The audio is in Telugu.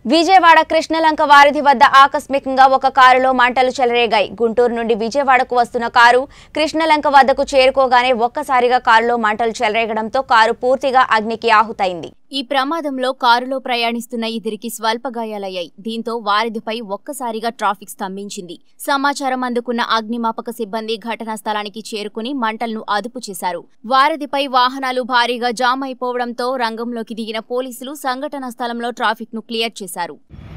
విజయవాడ కృష్ణలంక వారిధి వద్ద ఆకస్మికంగా ఒక కారులో మంటలు చెలరేగాయి గుంటూరు నుండి విజయవాడకు వస్తున్న కారు కృష్ణలంక వద్దకు చేరుకోగానే ఒక్కసారిగా కారులో మంటలు చెలరేగడంతో కారు పూర్తిగా అగ్నికి ఆహుతైంది ఈ ప్రమాదంలో కారులో ప్రయాణిస్తున్న ఇద్దరికి స్వల్ప గాయాలయ్యాయి దీంతో వారిధిపై ఒక్కసారిగా ట్రాఫిక్ స్తంభించింది సమాచారం అందుకున్న అగ్నిమాపక సిబ్బంది ఘటనా స్థలానికి చేరుకుని మంటలను అదుపు చేశారు వారధిపై వాహనాలు భారీగా జామ్ అయిపోవడంతో రంగంలోకి దిగిన పోలీసులు సంఘటనా స్థలంలో ట్రాఫిక్ ను క్లియర్ చేశారు